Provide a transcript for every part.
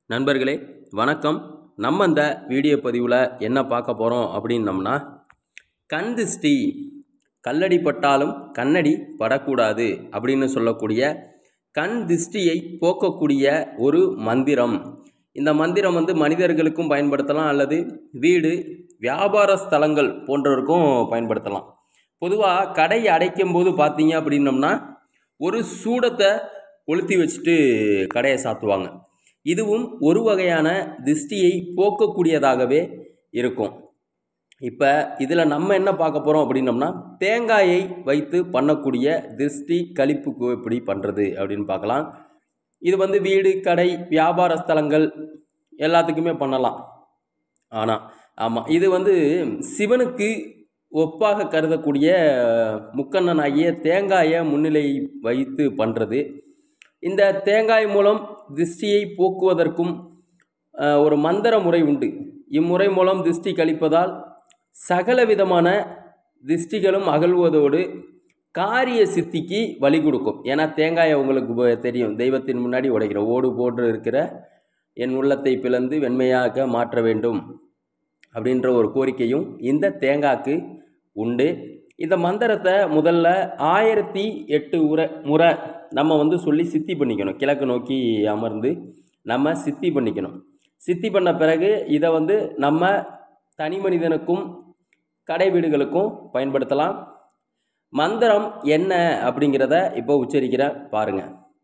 நண்பர்களே வணக்கம் நம்ம இந்த வீடியோ பதிவில் என்ன பார்க்க போகிறோம் அப்படின்னம்னா கண் திஷ்டி கல்லடி பட்டாலும் கண்ணடி படக்கூடாது அப்படின்னு சொல்லக்கூடிய கண் திஷ்டியை போக்கக்கூடிய ஒரு மந்திரம் இந்த மந்திரம் வந்து மனிதர்களுக்கும் பயன்படுத்தலாம் அல்லது வீடு வியாபார ஸ்தலங்கள் போன்றவருக்கும் பயன்படுத்தலாம் பொதுவாக கடை அடைக்கும் போது பார்த்தீங்க அப்படின்னம்னா ஒரு சூடத்தை கொளுத்தி வச்சுட்டு கடையை சாத்துவாங்க இதுவும் ஒரு வகையான திஷ்டியை போக்கக்கூடியதாகவே இருக்கும் இப்போ இதில் நம்ம என்ன பார்க்க போகிறோம் அப்படின்னம்னா தேங்காயை வைத்து பண்ணக்கூடிய திருஷ்டி கழிப்புக்கு எப்படி பண்ணுறது அப்படின்னு பார்க்கலாம் இது வந்து வீடு கடை வியாபார ஸ்தலங்கள் எல்லாத்துக்குமே பண்ணலாம் ஆனால் ஆமாம் இது வந்து சிவனுக்கு ஒப்பாக கருதக்கூடிய முக்கண்ணனாகிய தேங்காயை முன்னிலை வைத்து பண்ணுறது இந்த தேங்காய் மூலம் திருஷ்டியை போக்குவதற்கும் அஹ், ஒரு மந்திர முறை உண்டு இம்முறை மூலம் திருஷ்டி கழிப்பதால் சகல விதமான திருஷ்டிகளும் அகழ்வதோடு காரிய சித்திக்கு வழி கொடுக்கும் ஏன்னா தேங்காயை உங்களுக்கு ப- தெரியும் தெய்வத்தின் முன்னாடி உடைக்கிற ஓடு போன்று இருக்கிற என் உள்ளத்தை பிளந்து வெண்மையாக மாற்ற வேண்டும் அப்படின்ற ஒரு கோரிக்கையும் இந்த தேங்காய்க்கு உண்டு இந்த மந்திரத்தை முதல்ல ஆயிரத்தி எட்டு உரை முறை நம்ம வந்து சொல்லி சித்தி பண்ணிக்கணும் கிழக்கு நோக்கி அமர்ந்து நம்ம சித்தி பண்ணிக்கணும் சித்தி பண்ண பிறகு இதை வந்து நம்ம தனி மனிதனுக்கும் கடை வீடுகளுக்கும் பயன்படுத்தலாம் மந்திரம் என்ன அப்படிங்கிறத இப்போ உச்சரிக்கிறேன் பாருங்க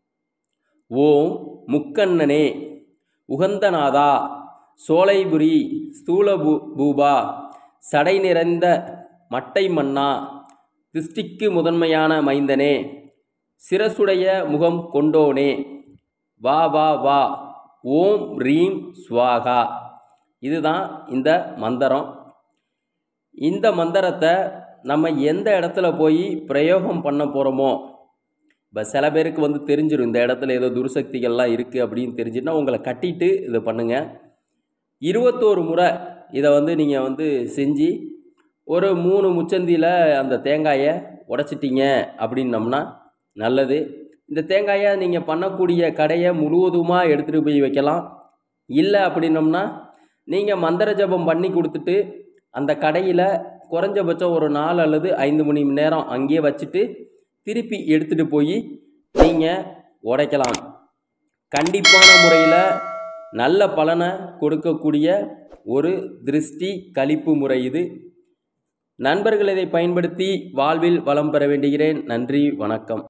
ஓம் முக்கண்ணனே உகந்தநாதா சோலைபுரி ஸ்தூல பூ பூபா சடை நிறைந்த மட்டை மன்னா திஷ்டிக்கு முதன்மையான மைந்தனே சிரசுடைய முகம் கொண்டோனே வா வா வா ஓம் ரீம் ஸ்வாகா இதுதான் இந்த மந்திரம் இந்த மந்திரத்தை நம்ம எந்த இடத்துல போய் பிரயோகம் பண்ண போகிறோமோ இப்போ சில பேருக்கு வந்து தெரிஞ்சிடும் இந்த இடத்துல ஏதோ துர்சக்திகள்லாம் இருக்குது அப்படின்னு தெரிஞ்சுன்னா உங்களை கட்டிட்டு இதை பண்ணுங்கள் இருபத்தோரு முறை இதை வந்து நீங்கள் வந்து செஞ்சு ஒரு மூணு முச்சந்தியில் அந்த தேங்காயை உடைச்சிட்டீங்க அப்படின்னம்னா நல்லது இந்த தேங்காயை நீங்கள் பண்ணக்கூடிய கடையை முழுவதுமாக எடுத்துகிட்டு போய் வைக்கலாம் இல்லை அப்படின்னம்னா நீங்கள் மந்திர ஜபம் பண்ணி கொடுத்துட்டு அந்த கடையில் குறைஞ்சபட்சம் ஒரு நாலு அல்லது ஐந்து மணி நேரம் அங்கேயே வச்சுட்டு திருப்பி எடுத்துகிட்டு போய் நீங்கள் உடைக்கலாம் கண்டிப்பான முறையில் நல்ல பலனை கொடுக்கக்கூடிய ஒரு திருஷ்டி கழிப்பு முறை இது நண்பர்கள் இதை பயன்படுத்தி வாழ்வில் வளம் பெற வேண்டுகிறேன் நன்றி வணக்கம்